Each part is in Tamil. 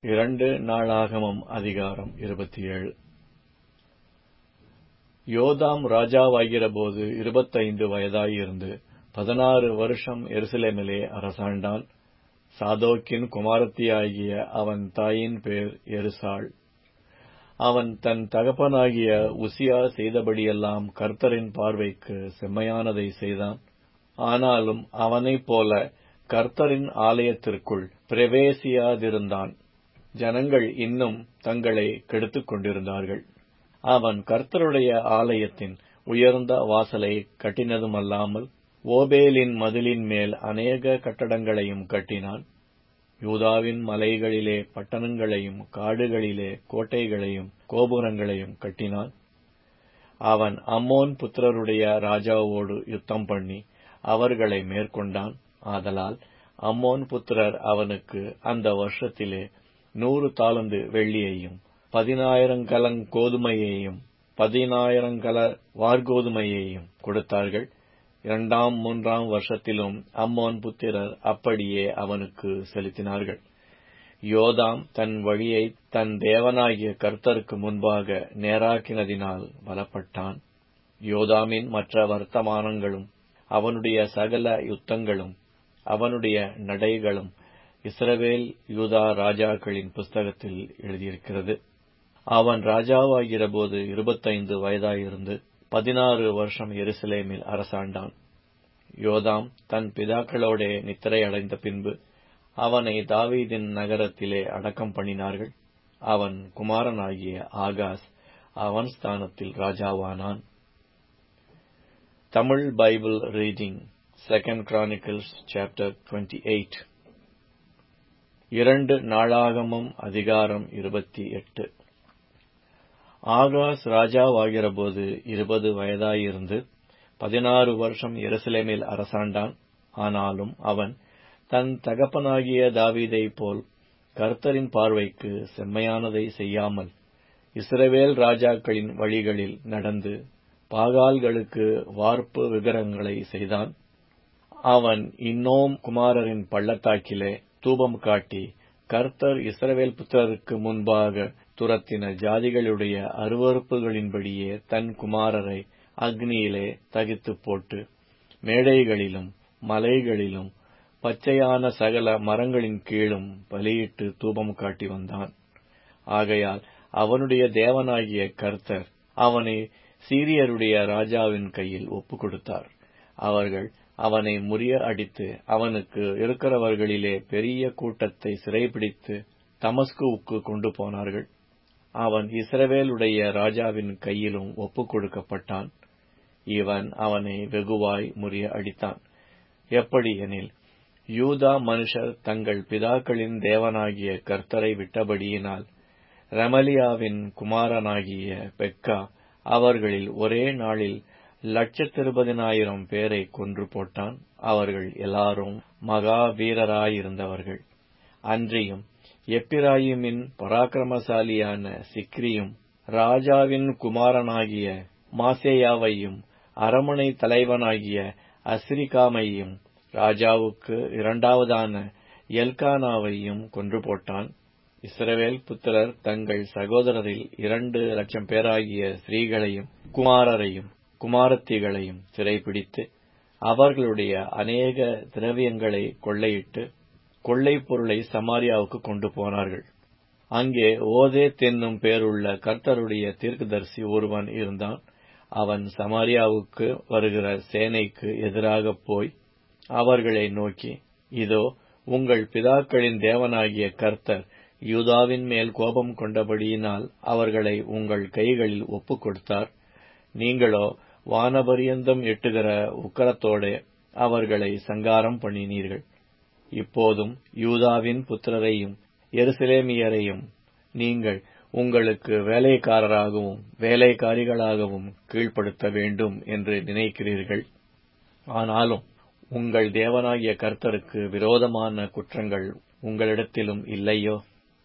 இரண்டு நாளாகமம் அதிகாரம் இருபத்தேழு யோதாம் ராஜாவாகிறபோது இருபத்தைந்து வயதாயிருந்து பதினாறு வருஷம் எருசலேமிலே அரசாண்டான் சாதோக்கின் குமாரத்தியாகிய அவன் தாயின் பேர் எருசாள் அவன் தன் தகப்பனாகிய உசியா செய்தபடியெல்லாம் கர்த்தரின் பார்வைக்கு செம்மையானதை செய்தான் ஆனாலும் அவனைப் போல கர்த்தரின் ஆலயத்திற்குள் பிரவேசியாதிருந்தான் ஜனங்கள் இன்னும் தங்களை கெடுத்துக் கொண்டிருந்தார்கள் அவன் கர்த்தருடைய ஆலயத்தின் உயர்ந்த வாசலை கட்டினதுமல்லாமல் ஓபேலின் மதிலின் மேல் அநேக கட்டடங்களையும் கட்டினான் யூதாவின் மலைகளிலே பட்டணங்களையும் காடுகளிலே கோட்டைகளையும் கோபுரங்களையும் கட்டினான் அவன் அம்மோன் புத்திரருடைய ராஜாவோடு யுத்தம் பண்ணி அவர்களை மேற்கொண்டான் ஆதலால் அம்மோன் புத்திரர் அவனுக்கு அந்த வருஷத்திலே நூறு தாளந்து வெள்ளியையும் பதினாயிரங்கலங் கோதுமையையும் பதினாயிரங்கல வார்கோதுமையையும் கொடுத்தார்கள் இரண்டாம் மூன்றாம் வருஷத்திலும் அம்மோன் புத்திரர் அப்படியே அவனுக்கு செலுத்தினார்கள் யோதாம் தன் வழியை தன் தேவனாகிய கர்த்தருக்கு முன்பாக நேராக்கினதினால் பலப்பட்டான் யோதாமின் மற்ற வர்த்தமானங்களும் அவனுடைய சகல யுத்தங்களும் அவனுடைய நடைகளும் இஸ்ரவேல் யூதா ராஜாக்களின் புஸ்தகத்தில் எழுதியிருக்கிறது அவன் ராஜாவாகிறபோது இருபத்தைந்து வயதாயிருந்து பதினாறு வருஷம் எருசலேமில் அரசாண்டான் யோதாம் தன் பிதாக்களோடே நித்திரை அடைந்த பின்பு அவனை தாவீதின் நகரத்திலே அடக்கம் பண்ணினார்கள் அவன் குமாரனாகிய ஆகாஸ் அவன் ஸ்தானத்தில் ராஜாவானான் Tamil Bible reading second Chronicles chapter twenty eight இரண்டு நாளாகமும் அதிகாரம் இருபத்தி எட்டு ஆகாஸ் ராஜாவாகிறபோது இருபது வயதாயிருந்து பதினாறு வருஷம் எருசலேமில் அரசாண்டான் ஆனாலும் அவன் தன் தகப்பனாகிய தாவீதைப் போல் கர்த்தரின் பார்வைக்கு செம்மையானதை செய்யாமல் இஸ்ரவேல் ராஜாக்களின் வழிகளில் நடந்து பாகால்களுக்கு வார்ப்பு விக்கிரகங்களை செய்தான் அவன் இன்னோம் குமாரரின் பள்ளத்தாக்கிலே தூபம் காட்டி கர்த்தர் இஸ்ரவேல் புத்திரருக்கு முன்பாக துரத்தின ஜாதிகளுடைய அருவறுப்புகளின்படியே தன் குமாரரை அக்னியிலே தகித்து போட்டு மேடைகளிலும் மலைகளிலும் பச்சையான சகல மரங்களின் கீழும் பலியிட்டு தூபம் காட்டி வந்தான் ஆகையால் அவனுடைய தேவனாகிய கர்த்தர் அவனை சீரியருடைய ராஜாவின் கையில் ஒப்புக் கொடுத்தார் அவர்கள் அவனை முறிய அடித்து அவனுக்கு இருக்கிறவர்களிலே பெரிய கூட்டத்தை சிறைபிடித்து தமஸ்குவுக்கு கொண்டு போனார்கள் அவன் இஸ்ரவேலுடைய ராஜாவின் கையிலும் ஒப்புக் கொடுக்கப்பட்டான் இவன் அவனை வெகுவாய் முறிய அடித்தான் எப்படி எனில் யூதா மனுஷர் தங்கள் பிதாக்களின் தேவனாகிய கர்த்தரை விட்டபடியினால் ரெமலியாவின் குமாரனாகிய பெக்கா அவர்களில் ஒரே நாளில் லட்சத்திருபதினாயிரம் பேரை கொன்று போட்டான் அவர்கள் எல்லாரும் மகா வீரராயிருந்தவர்கள் அன்றியும் எப்பிராயிமின் பராக்கிரமசாலியான சிக்ரியும் ராஜாவின் குமாரனாகிய மாசேயாவையும் அரமனை தலைவனாகிய அஸ்ரிகாமையும் ராஜாவுக்கு இரண்டாவதான எல்கானாவையும் கொன்று போட்டான் இஸ்ரவேல் புத்திரர் தங்கள் சகோதரரில் இரண்டு லட்சம் பேராகிய ஸ்திரீகளையும் குமாரரையும் குமாரத்திகளையும் சிறைபிடித்து அவர்களுடைய அநேக திரவியங்களை கொள்ளையிட்டு கொள்ளைப் பொருளை சமாரியாவுக்கு கொண்டு போனார்கள் அங்கே ஓதே தென்னும் பேருள்ள கர்த்தருடைய தீர்க்கதரிசி ஒருவன் இருந்தான் அவன் சமாரியாவுக்கு வருகிற சேனைக்கு எதிராகப் போய் அவர்களை நோக்கி இதோ உங்கள் பிதாக்களின் தேவனாகிய கர்த்தர் யூதாவின் மேல் கோபம் கொண்டபடியினால் அவர்களை உங்கள் கைகளில் ஒப்புக் கொடுத்தார் நீங்களோ வானபரியந்தம் எட்டுகிற உக்கரத்தோடே அவர்களை சங்காரம் பண்ணினீர்கள் இப்போதும் யூதாவின் புத்திரரையும் எருசலேமியரையும் நீங்கள் உங்களுக்கு வேலைக்காரராகவும் வேலைக்காரிகளாகவும் கீழ்ப்படுத்த வேண்டும் என்று நினைக்கிறீர்கள் ஆனாலும் உங்கள் தேவனாகிய கர்த்தருக்கு விரோதமான குற்றங்கள் உங்களிடத்திலும் இல்லையோ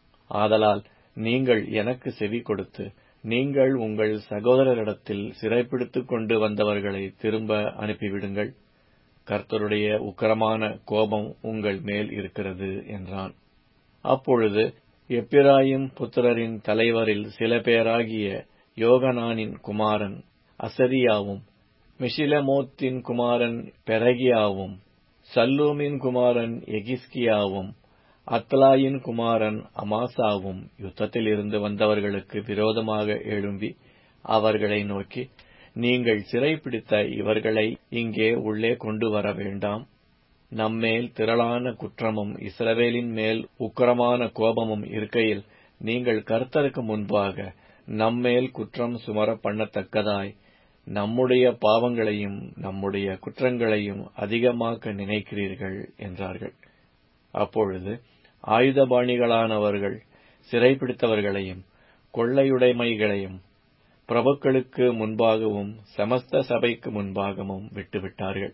ஆதலால் நீங்கள் எனக்கு செவி கொடுத்து நீங்கள் உங்கள் சகோதரரிடத்தில் சிறைப்பிடித்துக் கொண்டு வந்தவர்களை திரும்ப அனுப்பிவிடுங்கள் கர்த்தருடைய உக்கிரமான கோபம் உங்கள் மேல் இருக்கிறது என்றான் அப்பொழுது எப்பிராயிம் புத்திரரின் தலைவரில் சில பேராகிய யோகனானின் குமாரன் அசரியாவும் மிஷிலமோத்தின் குமாரன் பெரகியாவும் சல்லூமின் குமாரன் எகிஸ்கியாவும் அத்லாயின் குமாரன் அமாசாவும் யுத்தத்தில் இருந்து வந்தவர்களுக்கு விரோதமாக எழும்பி அவர்களை நோக்கி நீங்கள் சிறைப்பிடித்த இவர்களை இங்கே உள்ளே கொண்டு வர வேண்டாம் நம்மேல் திரளான குற்றமும் இஸ்ரவேலின் மேல் உக்கிரமான கோபமும் இருக்கையில் நீங்கள் கர்த்தருக்கு முன்பாக நம்மேல் குற்றம் சுமர பண்ணத்தக்கதாய் நம்முடைய பாவங்களையும் நம்முடைய குற்றங்களையும் அதிகமாக்க நினைக்கிறீர்கள் என்றார்கள் அப்பொழுது ஆயுதபாணிகளானவர்கள் சிறைப்பிடித்தவர்களையும் கொள்ளையுடைமைகளையும் பிரபுக்களுக்கு முன்பாகவும் சமஸ்த சபைக்கு முன்பாகவும் விட்டுவிட்டார்கள்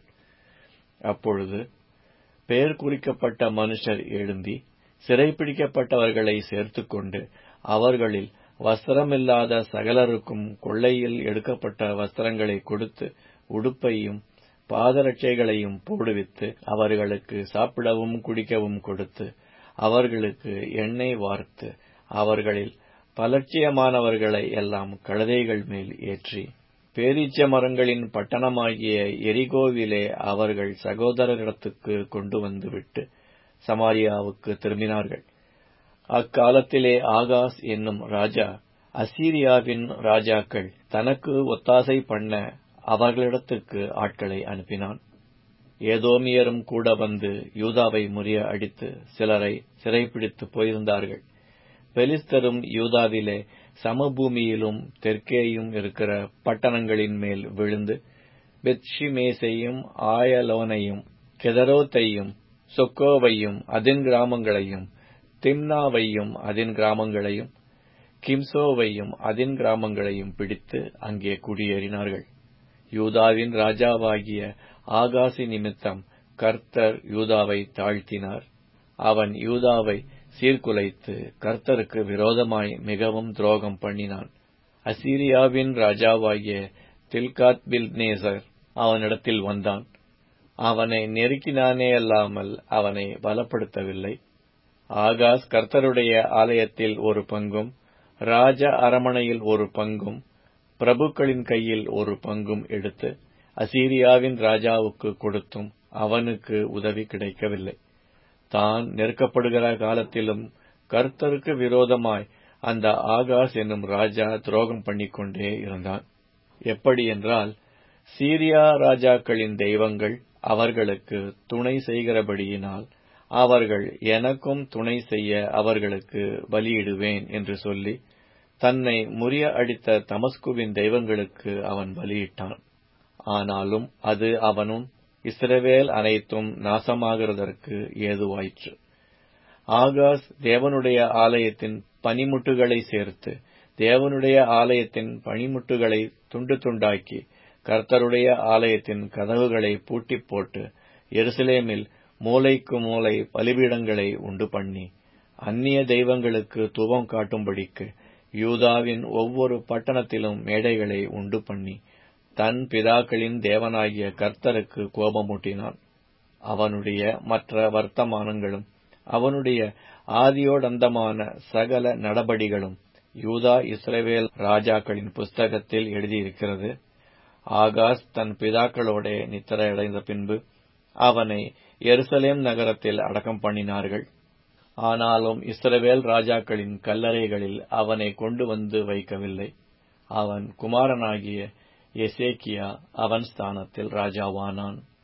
அப்பொழுது பெயர் குறிக்கப்பட்ட மனுஷர் எழும்பி சிறைப்பிடிக்கப்பட்டவர்களை சேர்த்துக்கொண்டு அவர்களில் வஸ்திரமில்லாத சகலருக்கும் கொள்ளையில் எடுக்கப்பட்ட வஸ்திரங்களை கொடுத்து உடுப்பையும் பாதரட்சைகளையும் போடுவித்து அவர்களுக்கு சாப்பிடவும் குடிக்கவும் கொடுத்து அவர்களுக்கு எண்ணெய் வார்த்து அவர்களில் பலட்சியமானவர்களை எல்லாம் கழுதைகள் மேல் ஏற்றி பேரீச்ச மரங்களின் பட்டணமாகிய எரிகோவிலே அவர்கள் சகோதரரிடத்துக்கு கொண்டு வந்து விட்டு சமாரியாவுக்கு திரும்பினார்கள் அக்காலத்திலே ஆகாஸ் என்னும் ராஜா அசீரியாவின் ராஜாக்கள் தனக்கு ஒத்தாசை பண்ண அவர்களிடத்துக்கு ஆட்களை அனுப்பினான் ஏதோமியரும் கூட வந்து யூதாவை முறிய அடித்து சிலரை சிறைப்பிடித்து போயிருந்தார்கள் பெலிஸ்தரும் யூதாவிலே சமபூமியிலும் தெற்கேயும் இருக்கிற பட்டணங்களின் மேல் விழுந்து பெத்ஷிமேசையும் ஆயலோனையும் கெதரோத்தையும் சொக்கோவையும் அதன் கிராமங்களையும் திம்னாவையும் அதன் கிராமங்களையும் கிம்சோவையும் அதன் கிராமங்களையும் பிடித்து அங்கே குடியேறினார்கள் யூதாவின் ராஜாவாகிய ஆகாசி நிமித்தம் கர்த்தர் யூதாவை தாழ்த்தினார் அவன் யூதாவை சீர்குலைத்து கர்த்தருக்கு விரோதமாய் மிகவும் துரோகம் பண்ணினான் அசீரியாவின் ராஜாவாகிய தில்காத் பில்நேசர் அவனிடத்தில் வந்தான் அவனை நெருக்கினானே அல்லாமல் அவனை பலப்படுத்தவில்லை ஆகாஸ் கர்த்தருடைய ஆலயத்தில் ஒரு பங்கும் ராஜ அரமனையில் ஒரு பங்கும் பிரபுக்களின் கையில் ஒரு பங்கும் எடுத்து அசீரியாவின் ராஜாவுக்கு கொடுத்தும் அவனுக்கு உதவி கிடைக்கவில்லை தான் நெருக்கப்படுகிற காலத்திலும் கர்த்தருக்கு விரோதமாய் அந்த ஆகாஸ் என்னும் ராஜா துரோகம் பண்ணிக்கொண்டே இருந்தான் எப்படி என்றால் சீரியா ராஜாக்களின் தெய்வங்கள் அவர்களுக்கு துணை செய்கிறபடியினால் அவர்கள் எனக்கும் துணை செய்ய அவர்களுக்கு பலியிடுவேன் என்று சொல்லி தன்னை முறிய அடித்த தமஸ்குவின் தெய்வங்களுக்கு அவன் பலியிட்டான் ஆனாலும் அது அவனும் இஸ்ரவேல் அனைத்தும் நாசமாகிறதற்கு ஏதுவாயிற்று ஆகாஸ் தேவனுடைய ஆலயத்தின் பனிமுட்டுகளை சேர்த்து தேவனுடைய ஆலயத்தின் பனிமுட்டுகளை துண்டு துண்டாக்கி கர்த்தருடைய ஆலயத்தின் கதவுகளை பூட்டி போட்டு எருசலேமில் மூலைக்கு மூலை பலிபீடங்களை உண்டு பண்ணி அந்நிய தெய்வங்களுக்கு துவம் காட்டும்படிக்கு யூதாவின் ஒவ்வொரு பட்டணத்திலும் மேடைகளை உண்டு பண்ணி தன் பிதாக்களின் தேவனாகிய கர்த்தருக்கு கோபமூட்டினான் அவனுடைய மற்ற வர்த்தமானங்களும் அவனுடைய ஆதியோடந்தமான சகல நடபடிகளும் யூதா இஸ்ரவேல் ராஜாக்களின் புஸ்தகத்தில் எழுதியிருக்கிறது ஆகாஸ் தன் பிதாக்களோட நித்திரையடைந்த பின்பு அவனை எருசலேம் நகரத்தில் அடக்கம் பண்ணினார்கள் ஆனாலும் இஸ்ரவேல் ராஜாக்களின் கல்லறைகளில் அவனை கொண்டு வந்து வைக்கவில்லை அவன் குமாரனாகிய எசேக்கியா அவன் ஸ்தானத்தில் ராஜாவானான்